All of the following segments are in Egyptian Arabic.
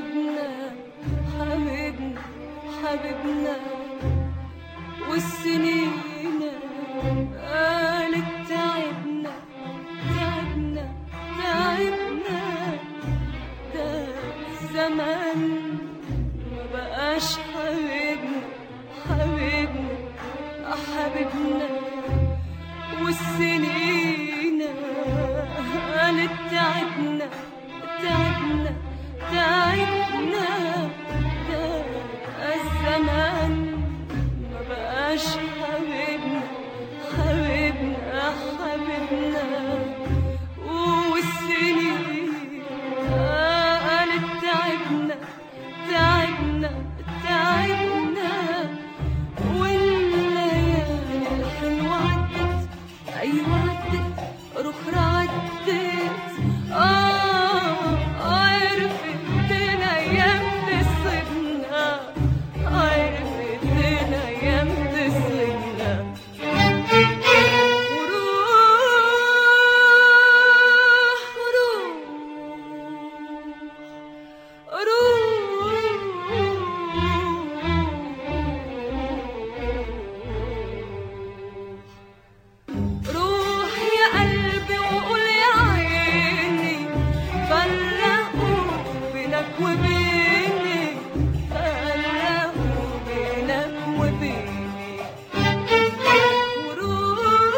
حبيبنا حبيبنا حبيبنا والسنين قالت تعبنا تعبنا تعبنا ده الزمان ما بقاش حبيبنا حبيبنا حبيبنا والسنين قالت تعبنا تعبنا تعبنا ده الزمان ما بقاش حبيبنا حبيبنا حبيبنا والسنين قالت تعبنا تعبنا تعبنا والليالي الحلوة عدت أيوة عدت أخرى عدت آه عرفت الأيام تصيبنا عرفت الأيام تصيبنا وروح روح روح يا قلبي وقول يا عيني فرقوا بينك وبيني فرقوا بينك وبيني وروح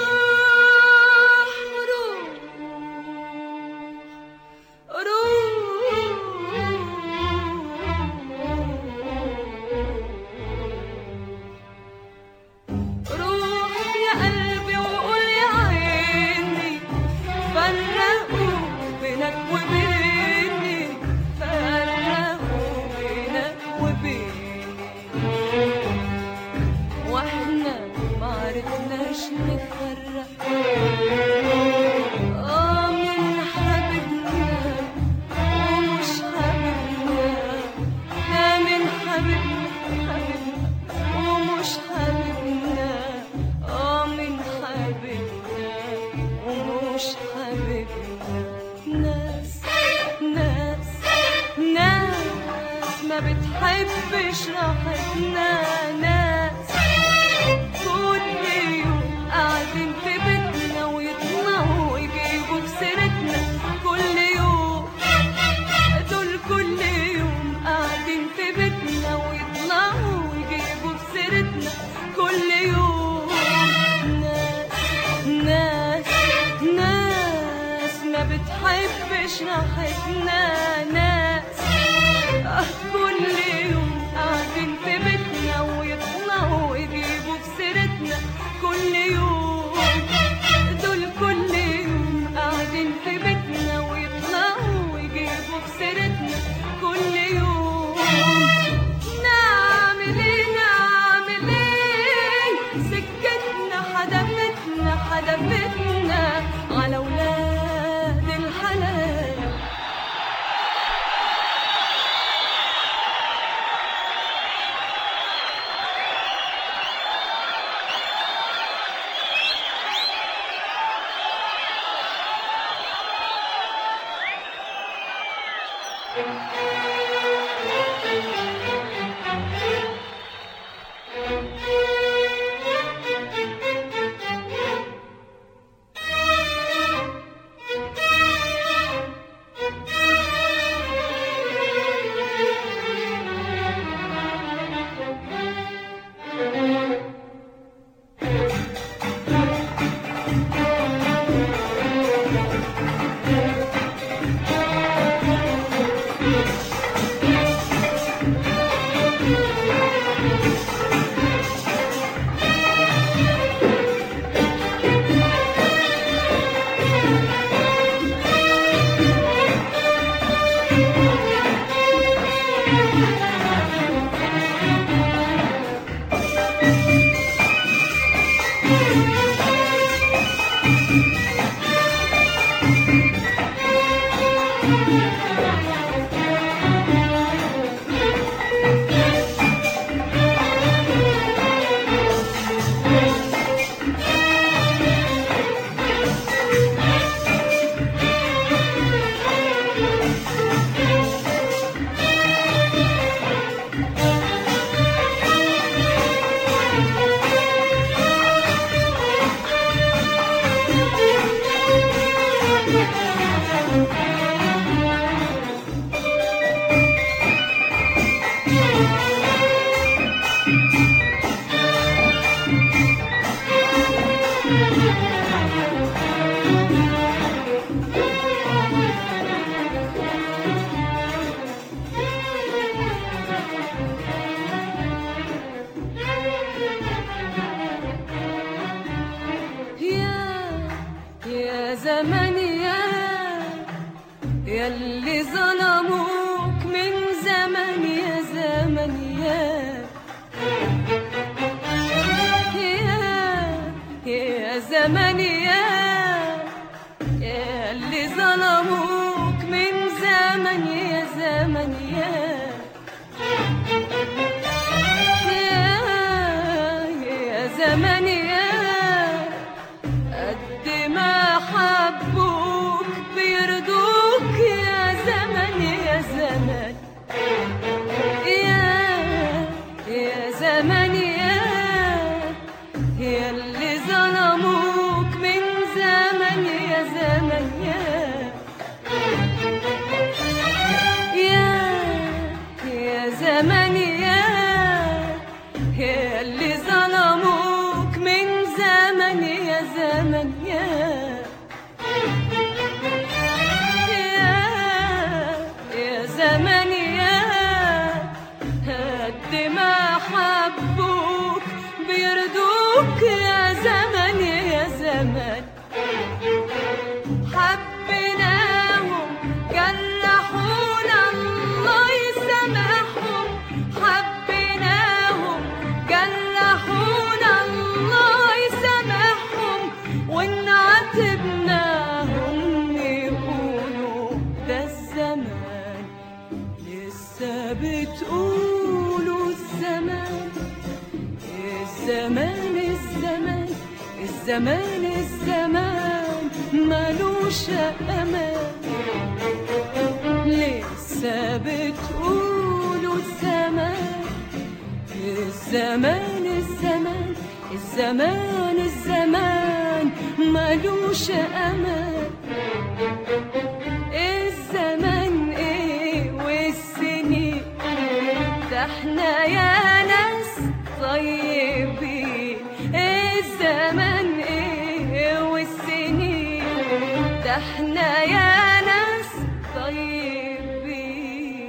روح روح يا قلبي وقول يا عيني فرقوا بينك وبيني فرقوا بينك وبيني واحنا ما عرفناش نفرق اه من حبيبنا ومش حبيبنا ده من حبيبنا حبيبنا ومش حبيبنا اه من حبيبنا ومش حبيبنا ناس ناس ناس ما بتحبش راحتنا ناس كل يوم قاعدين في بيتنا ويطلعوا ويجيبوا في سيرتنا كل يوم دول كل يوم قاعدين في بيتنا ويطلعوا ويجيبوا في سيرتنا كل يوم ناس ناس ناس ما بتحبش راحتنا ناس آه، كل يوم قاعدين في بيتنا ويطلعوا ويجيبوا في سيرتنا كل يوم دول كل يوم قاعدين في بيتنا ويطلعوا ويجيبوا في سيرتنا كل يوم نعمل ايه نعمل ايه سكتنا حدفتنا حدفتنا على ولاد الحلال زمان يا يا اللي ظلموك من زمان يا زمان يا يا يا زمان يا قد ما حبوك بيرضوك يا زمان يا زمان حبيناهم جرحونا الله يسامحهم حبيناهم جرحونا الله يسامحهم وان عاتبناهم يقولوا ده الزمان لسه بتقولوا الزمان الزمان الزمان الزمان الزمان ملوش امان لسه بتقولوا الزمان الزمان الزمان الزمان الزمان ملوش امان الزمان ايه والسنين ده احنا يا ناس طيبين الزمان ايه والسنين ده احنا يا ناس طيبين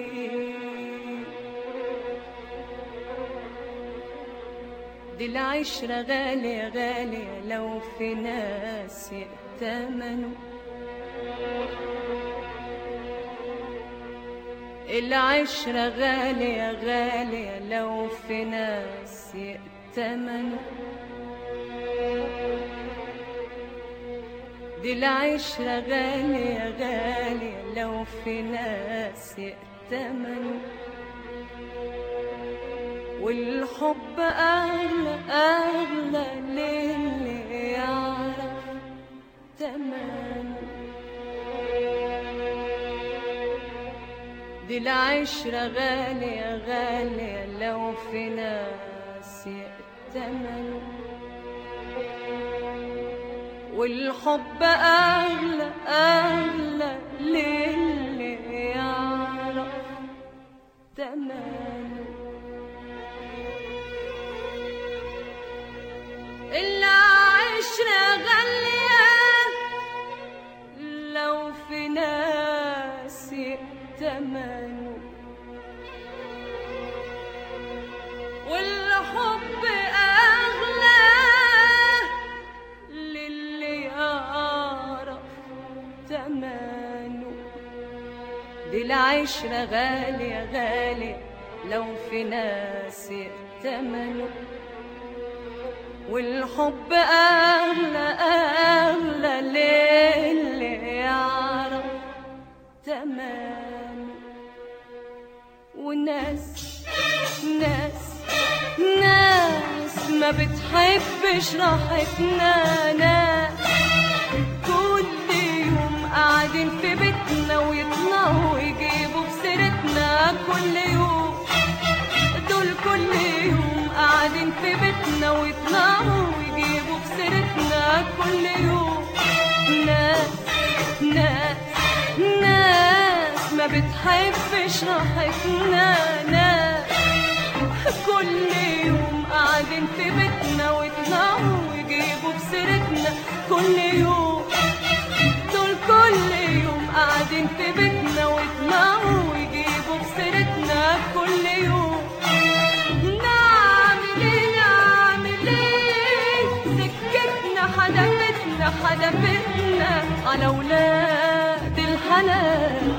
دي العشرة غالية غالية لو في ناس يأتمنوا العشرة غالية غالية لو في ناس يأتمنوا دي العشرة غالية غالية لو في ناس يأتمنوا والحب أغلى أغلى للي يعرف تمنه دي العشرة غالية غالية لو في ناس يأتمنوا والحب أغلى أغلى للي يعرف تمنه العشرة غالية لو في ناس يأتمنوا والحب أغلى للي يعرف تمنه دي العشرة غالية غالية لو في ناس يأتمنوا والحب أغلى أغلى للي يعرف تمام وناس ناس ناس ما بتحبش راحتنا ناس كل يوم قاعدين في بيتنا ويطلعوا يجيبوا بسيرتنا كل يوم دول كل يوم قاعدين في بيتنا ويطلعوا ويجيبوا بسيرتنا كل يوم ناس ناس ناس ما بتحبش راحتنا ناس كل يوم قاعدين في بيتنا ويطلعوا ويجيبوا بسيرتنا كل يوم دول كل يوم قاعدين في بيتنا ويطلعوا ويجيبوا بسيرتنا كل يوم نعمل ايه نعمل ايه سكتنا حدفتنا حدفتنا على ولاد الحلال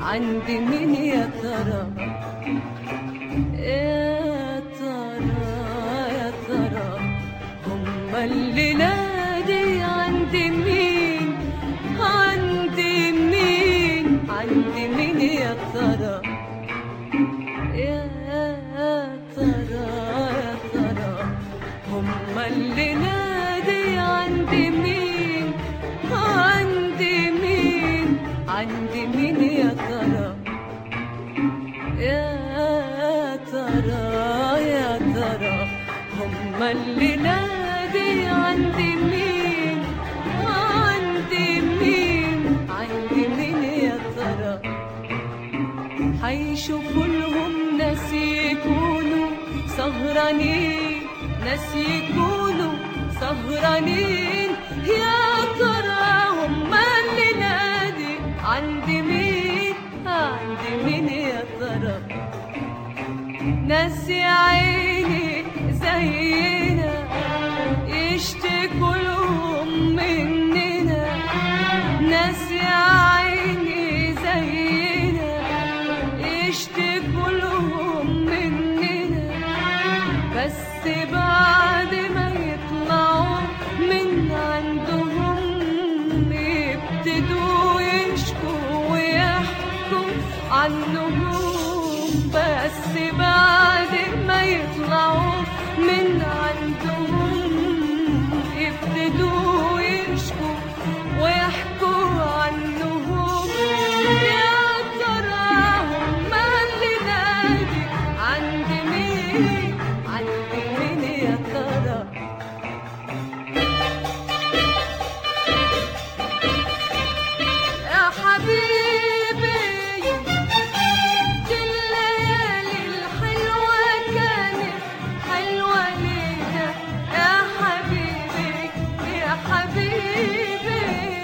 عند مين يا ترى يا ترى يا ترى هما الليلة دي عند مين عند مين عند مين يا ترى يا ترى يا ترى هما الليلة دي عند مين عند مين عند مين يا ترى يا ترى يا ترى هما الليلة دي عند مين عند مين عند مين يا ترى حيشوفوا لهم ناس يكونوا سهرانين ناس يكونوا سهرانين يا ترى هما اللي نادي عند مين عند مين يا ترى ناس يا عيني زينا يشتكوا لهم مننا ناس يا عيني زينا يشتكوا لهم مننا بس بعد ما يطلعوا من عندهم يبتدوا يشكوا ويحكوا عنهم بس بعد ما يطلعوا من عندهم يبتدوا يشكوا ويحكوا عنهم يا ترى هما اللي نادي عند مين عند مين يا ترى يا حبيبي دي الليالي الحلوة كانت حلوة لينا يا حبيبي يا حبيبي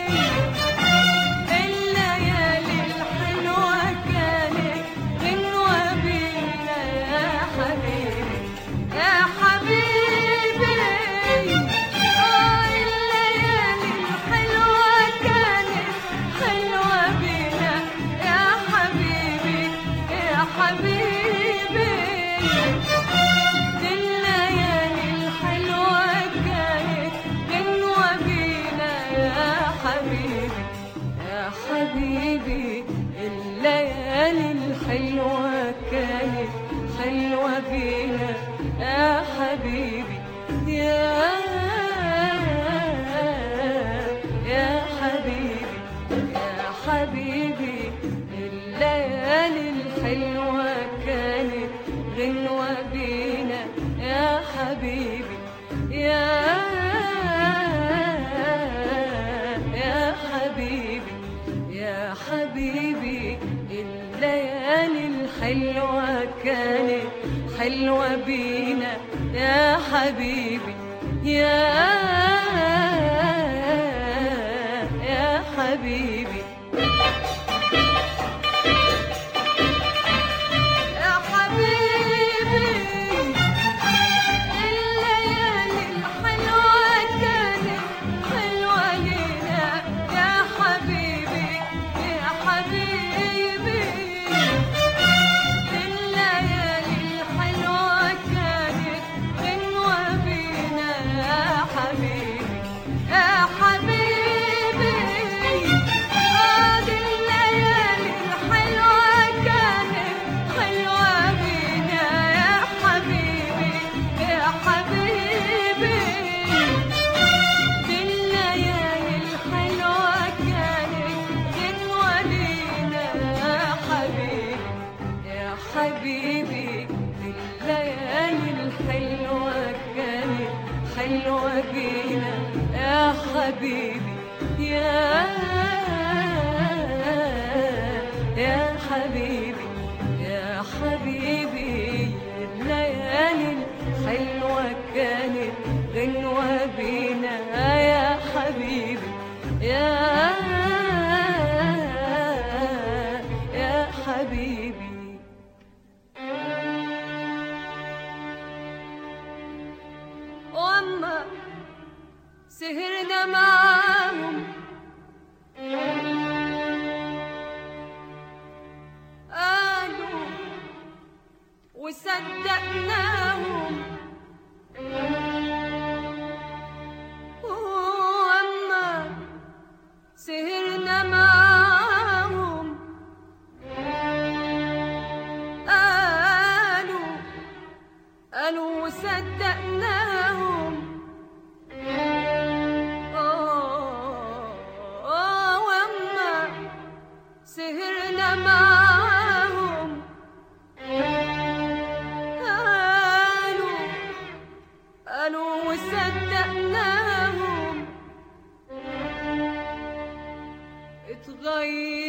الليالي الحلوة كانت غنوة بينا يا حبيبي يا حبيبي آه الليالي الحلوة كانت حلوة بينا يا حبيبي يا حبيبي دي الليالي الحلوة كانت غنوة بينا يا حبيبي يا حبيبي الليالي الحلوة كانت حلوة بينا يا حبيبي يا يا حبيبي يا حبيبي الليالي الحلوة كانت غنوة بينا يا حبيبي يا يا حبيبي يا حبيبي الليالي الحلوة كانت حلوة بينا يا حبيبي يا يا حبيبي يا حبيبي الليالي الحلوة كانت حلوة لينا يا حبيبي يا حبيبي الليالي الحلوة كانت غنوة بينا يا حبيبي يا حبيبي آه دي الليالي الحلوة كانت حلوة بينا يا حبيبي يا حبيبي دي الليالي الحلوة كانت غنوة لينا يا حبيبي يا حبيبي الليالي الحلوة كانت حلوة بينا يا حبيبي يا يا حبيبي يا حبيبي الليالي الحلوة كانت غنوة بينا يا حبيبي يا يا حبيبي واما سهرنا معاك معاهم قالوا قالوا وصدقناهم آه آه وأما سهرنا معاهم قالوا قالوا وصدقناهم اتغير